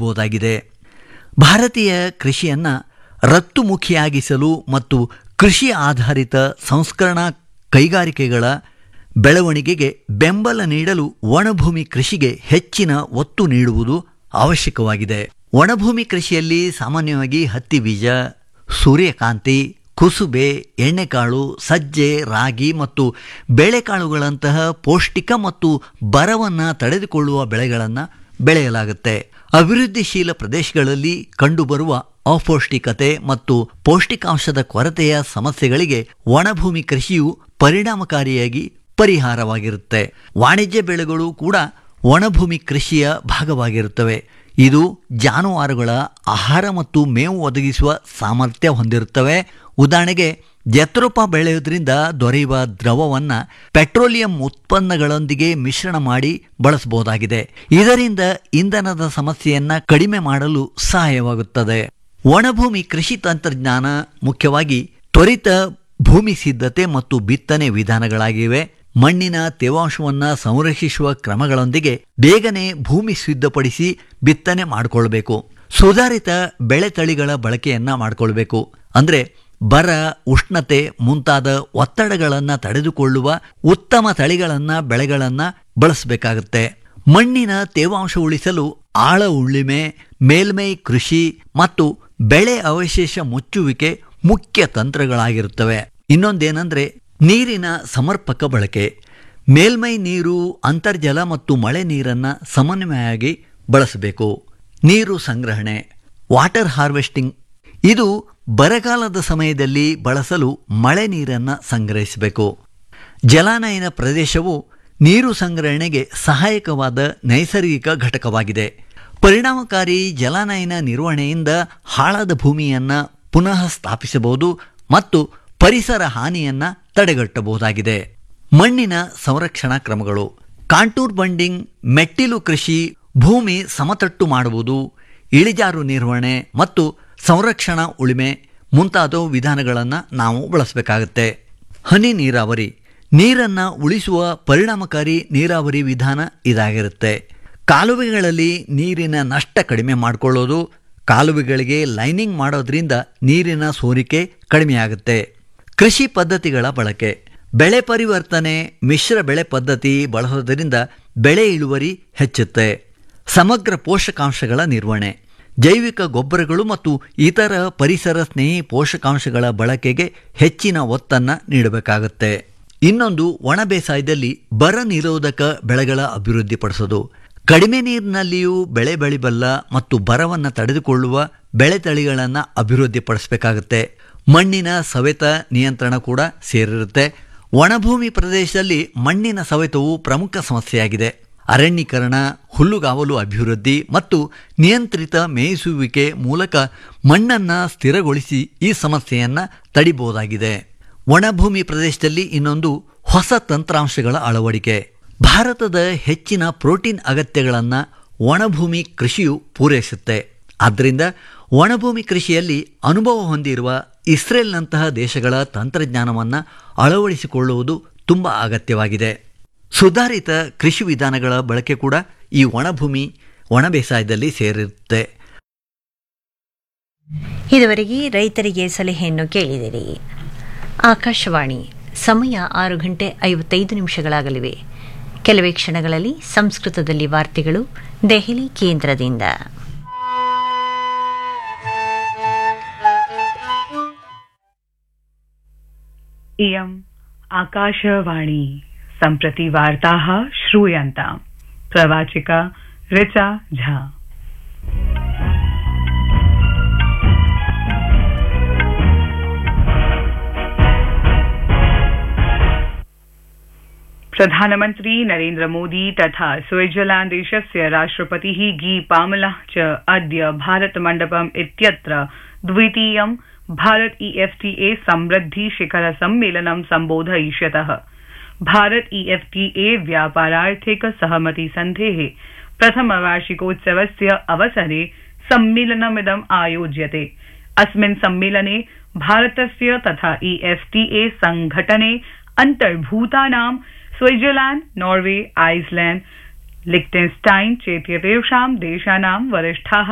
ತಿಳಿಯಬಹುದಾಗಿದೆ ಭಾರತೀಯ ಕೃಷಿಯನ್ನು ರಫ್ತುಮುಖಿಯಾಗಿಸಲು ಮತ್ತು ಕೃಷಿ ಆಧಾರಿತ ಸಂಸ್ಕರಣಾ ಕೈಗಾರಿಕೆಗಳ ಬೆಳವಣಿಗೆಗೆ ಬೆಂಬಲ ನೀಡಲು ಒಣಭೂಮಿ ಕೃಷಿಗೆ ಹೆಚ್ಚಿನ ಒತ್ತು ನೀಡುವುದು ಅವಶ್ಯಕವಾಗಿದೆ ಒಣಭೂಮಿ ಕೃಷಿಯಲ್ಲಿ ಸಾಮಾನ್ಯವಾಗಿ ಹತ್ತಿ ಬೀಜ ಸೂರ್ಯಕಾಂತಿ ಕುಸುಬೆ ಎಣ್ಣೆಕಾಳು ಸಜ್ಜೆ ರಾಗಿ ಮತ್ತು ಬೇಳೆಕಾಳುಗಳಂತಹ ಪೌಷ್ಟಿಕ ಮತ್ತು ಬರವನ್ನು ತಡೆದುಕೊಳ್ಳುವ ಬೆಳೆಗಳನ್ನು ಬೆಳೆಯಲಾಗುತ್ತೆ ಅಭಿವೃದ್ಧಿಶೀಲ ಪ್ರದೇಶಗಳಲ್ಲಿ ಕಂಡುಬರುವ ಅಪೌಷ್ಟಿಕತೆ ಮತ್ತು ಪೌಷ್ಟಿಕಾಂಶದ ಕೊರತೆಯ ಸಮಸ್ಯೆಗಳಿಗೆ ಒಣಭೂಮಿ ಕೃಷಿಯು ಪರಿಣಾಮಕಾರಿಯಾಗಿ ಪರಿಹಾರವಾಗಿರುತ್ತೆ ವಾಣಿಜ್ಯ ಬೆಳೆಗಳು ಕೂಡ ಒಣಭೂಮಿ ಕೃಷಿಯ ಭಾಗವಾಗಿರುತ್ತವೆ ಇದು ಜಾನುವಾರುಗಳ ಆಹಾರ ಮತ್ತು ಮೇವು ಒದಗಿಸುವ ಸಾಮರ್ಥ್ಯ ಹೊಂದಿರುತ್ತವೆ ಉದಾಹರಣೆಗೆ ಜತ್ರೋಪ ಬೆಳೆಯೋದ್ರಿಂದ ದೊರೆಯುವ ದ್ರವವನ್ನು ಪೆಟ್ರೋಲಿಯಂ ಉತ್ಪನ್ನಗಳೊಂದಿಗೆ ಮಿಶ್ರಣ ಮಾಡಿ ಬಳಸಬಹುದಾಗಿದೆ ಇದರಿಂದ ಇಂಧನದ ಸಮಸ್ಯೆಯನ್ನು ಕಡಿಮೆ ಮಾಡಲು ಸಹಾಯವಾಗುತ್ತದೆ ಒಣಭೂಮಿ ಕೃಷಿ ತಂತ್ರಜ್ಞಾನ ಮುಖ್ಯವಾಗಿ ತ್ವರಿತ ಭೂಮಿ ಸಿದ್ಧತೆ ಮತ್ತು ಬಿತ್ತನೆ ವಿಧಾನಗಳಾಗಿವೆ ಮಣ್ಣಿನ ತೇವಾಂಶವನ್ನು ಸಂರಕ್ಷಿಸುವ ಕ್ರಮಗಳೊಂದಿಗೆ ಬೇಗನೆ ಭೂಮಿ ಸಿದ್ಧಪಡಿಸಿ ಬಿತ್ತನೆ ಮಾಡಿಕೊಳ್ಬೇಕು ಸುಧಾರಿತ ಬೆಳೆ ತಳಿಗಳ ಬಳಕೆಯನ್ನ ಮಾಡಿಕೊಳ್ಬೇಕು ಅಂದರೆ ಬರ ಉಷ್ಣತೆ ಮುಂತಾದ ಒತ್ತಡಗಳನ್ನು ತಡೆದುಕೊಳ್ಳುವ ಉತ್ತಮ ತಳಿಗಳನ್ನು ಬೆಳೆಗಳನ್ನು ಬಳಸಬೇಕಾಗುತ್ತೆ ಮಣ್ಣಿನ ತೇವಾಂಶ ಉಳಿಸಲು ಆಳ ಉಳ್ಳಿಮೆ ಮೇಲ್ಮೈ ಕೃಷಿ ಮತ್ತು ಬೆಳೆ ಅವಶೇಷ ಮುಚ್ಚುವಿಕೆ ಮುಖ್ಯ ತಂತ್ರಗಳಾಗಿರುತ್ತವೆ ಇನ್ನೊಂದೇನೆಂದರೆ ನೀರಿನ ಸಮರ್ಪಕ ಬಳಕೆ ಮೇಲ್ಮೈ ನೀರು ಅಂತರ್ಜಲ ಮತ್ತು ಮಳೆ ನೀರನ್ನು ಸಮನ್ವಯವಾಗಿ ಬಳಸಬೇಕು ನೀರು ಸಂಗ್ರಹಣೆ ವಾಟರ್ ಹಾರ್ವೆಸ್ಟಿಂಗ್ ಇದು ಬರಗಾಲದ ಸಮಯದಲ್ಲಿ ಬಳಸಲು ಮಳೆ ನೀರನ್ನು ಸಂಗ್ರಹಿಸಬೇಕು ಜಲಾನಯನ ಪ್ರದೇಶವು ನೀರು ಸಂಗ್ರಹಣೆಗೆ ಸಹಾಯಕವಾದ ನೈಸರ್ಗಿಕ ಘಟಕವಾಗಿದೆ ಪರಿಣಾಮಕಾರಿ ಜಲಾನಯನ ನಿರ್ವಹಣೆಯಿಂದ ಹಾಳಾದ ಭೂಮಿಯನ್ನು ಪುನಃ ಸ್ಥಾಪಿಸಬಹುದು ಮತ್ತು ಪರಿಸರ ಹಾನಿಯನ್ನು ತಡೆಗಟ್ಟಬಹುದಾಗಿದೆ ಮಣ್ಣಿನ ಸಂರಕ್ಷಣಾ ಕ್ರಮಗಳು ಕಾಂಟೂರ್ ಬಂಡಿಂಗ್ ಮೆಟ್ಟಿಲು ಕೃಷಿ ಭೂಮಿ ಸಮತಟ್ಟು ಮಾಡುವುದು ಇಳಿಜಾರು ನಿರ್ವಹಣೆ ಮತ್ತು ಸಂರಕ್ಷಣಾ ಉಳಿಮೆ ಮುಂತಾದ ವಿಧಾನಗಳನ್ನು ನಾವು ಬಳಸಬೇಕಾಗುತ್ತೆ ಹನಿ ನೀರಾವರಿ ನೀರನ್ನು ಉಳಿಸುವ ಪರಿಣಾಮಕಾರಿ ನೀರಾವರಿ ವಿಧಾನ ಇದಾಗಿರುತ್ತೆ ಕಾಲುವೆಗಳಲ್ಲಿ ನೀರಿನ ನಷ್ಟ ಕಡಿಮೆ ಮಾಡಿಕೊಳ್ಳೋದು ಕಾಲುವೆಗಳಿಗೆ ಲೈನಿಂಗ್ ಮಾಡೋದ್ರಿಂದ ನೀರಿನ ಸೋರಿಕೆ ಕಡಿಮೆಯಾಗುತ್ತೆ ಕೃಷಿ ಪದ್ಧತಿಗಳ ಬಳಕೆ ಬೆಳೆ ಪರಿವರ್ತನೆ ಮಿಶ್ರ ಬೆಳೆ ಪದ್ಧತಿ ಬಳಸೋದ್ರಿಂದ ಬೆಳೆ ಇಳುವರಿ ಹೆಚ್ಚುತ್ತೆ ಸಮಗ್ರ ಪೋಷಕಾಂಶಗಳ ನಿರ್ವಹಣೆ ಜೈವಿಕ ಗೊಬ್ಬರಗಳು ಮತ್ತು ಇತರ ಪರಿಸರ ಸ್ನೇಹಿ ಪೋಷಕಾಂಶಗಳ ಬಳಕೆಗೆ ಹೆಚ್ಚಿನ ಒತ್ತನ್ನು ನೀಡಬೇಕಾಗುತ್ತೆ ಇನ್ನೊಂದು ಒಣ ಬೇಸಾಯದಲ್ಲಿ ಬರ ನಿರೋಧಕ ಬೆಳೆಗಳ ಅಭಿವೃದ್ಧಿಪಡಿಸೋದು ಕಡಿಮೆ ನೀರಿನಲ್ಲಿಯೂ ಬೆಳೆ ಬೆಳಿಬಲ್ಲ ಮತ್ತು ಬರವನ್ನು ತಡೆದುಕೊಳ್ಳುವ ಬೆಳೆ ತಳಿಗಳನ್ನು ಅಭಿವೃದ್ಧಿಪಡಿಸಬೇಕಾಗುತ್ತೆ ಮಣ್ಣಿನ ಸವೆತ ನಿಯಂತ್ರಣ ಕೂಡ ಸೇರಿರುತ್ತೆ ಒಣಭೂಮಿ ಪ್ರದೇಶದಲ್ಲಿ ಮಣ್ಣಿನ ಸವೆತವು ಪ್ರಮುಖ ಸಮಸ್ಯೆಯಾಗಿದೆ ಅರಣ್ಯೀಕರಣ ಹುಲ್ಲುಗಾವಲು ಅಭಿವೃದ್ಧಿ ಮತ್ತು ನಿಯಂತ್ರಿತ ಮೇಯಿಸುವಿಕೆ ಮೂಲಕ ಮಣ್ಣನ್ನು ಸ್ಥಿರಗೊಳಿಸಿ ಈ ಸಮಸ್ಯೆಯನ್ನು ತಡಿಬಹುದಾಗಿದೆ ಒಣಭೂಮಿ ಪ್ರದೇಶದಲ್ಲಿ ಇನ್ನೊಂದು ಹೊಸ ತಂತ್ರಾಂಶಗಳ ಅಳವಡಿಕೆ ಭಾರತದ ಹೆಚ್ಚಿನ ಪ್ರೋಟೀನ್ ಅಗತ್ಯಗಳನ್ನು ಒಣಭೂಮಿ ಕೃಷಿಯು ಪೂರೈಸುತ್ತೆ ಆದ್ದರಿಂದ ಒಣಭೂಮಿ ಕೃಷಿಯಲ್ಲಿ ಅನುಭವ ಹೊಂದಿರುವ ಇಸ್ರೇಲ್ನಂತಹ ದೇಶಗಳ ತಂತ್ರಜ್ಞಾನವನ್ನು ಅಳವಡಿಸಿಕೊಳ್ಳುವುದು ತುಂಬ ಅಗತ್ಯವಾಗಿದೆ ಸುಧಾರಿತ ಕೃಷಿ ವಿಧಾನಗಳ ಬಳಕೆ ಕೂಡ ಈ ಒಣಭೂಮಿ ಒಣ ಬೇಸಾಯದಲ್ಲಿ ಸೇರಿರುತ್ತೆ ಇದುವರೆಗೆ ರೈತರಿಗೆ ಸಲಹೆಯನ್ನು ಕೇಳಿದಿರಿ ಆಕಾಶವಾಣಿ ಸಮಯ ಆರು ಗಂಟೆ ಐವತ್ತೈದು ನಿಮಿಷಗಳಾಗಲಿವೆ ಕೆಲವೇ ಕ್ಷಣಗಳಲ್ಲಿ ಸಂಸ್ಕೃತದಲ್ಲಿ ವಾರ್ತೆಗಳು ದೆಹಲಿ ಕೇಂದ್ರದಿಂದ इयम् आकाशवाणी सम्प्रति वार्ताः श्रूयन्ताम् प्रवाचिका ऋचा झा प्रधानमन्त्री नरेन्द्रमोदी तथा स्विट्जरलैण्ड देशस्य राष्ट्रपतिः गी पामलः च अद्य भारतमण्डपम् इत्यत्र द्वितीयं भारत ईएफटीए समृद्धि शिखर सम्मेलनं सम्बोधयिष्यतः भारत ईएफटीए व्यापारार्थिक सहमति सन्धेः प्रथमवार्षिकोत्सवस्य अवसरे सम्मेलनमिदम् आयोज्यते अस्मिन् सम्मेलने भारतस्य तथा ईएफटीए संघटने अन्तर्भूतानां स्विट्जरलैण्ड नॉर्वे आइसलैण्ड लिक्टेन्स्टाइन चेत्यतेषां देशानां वरिष्ठाः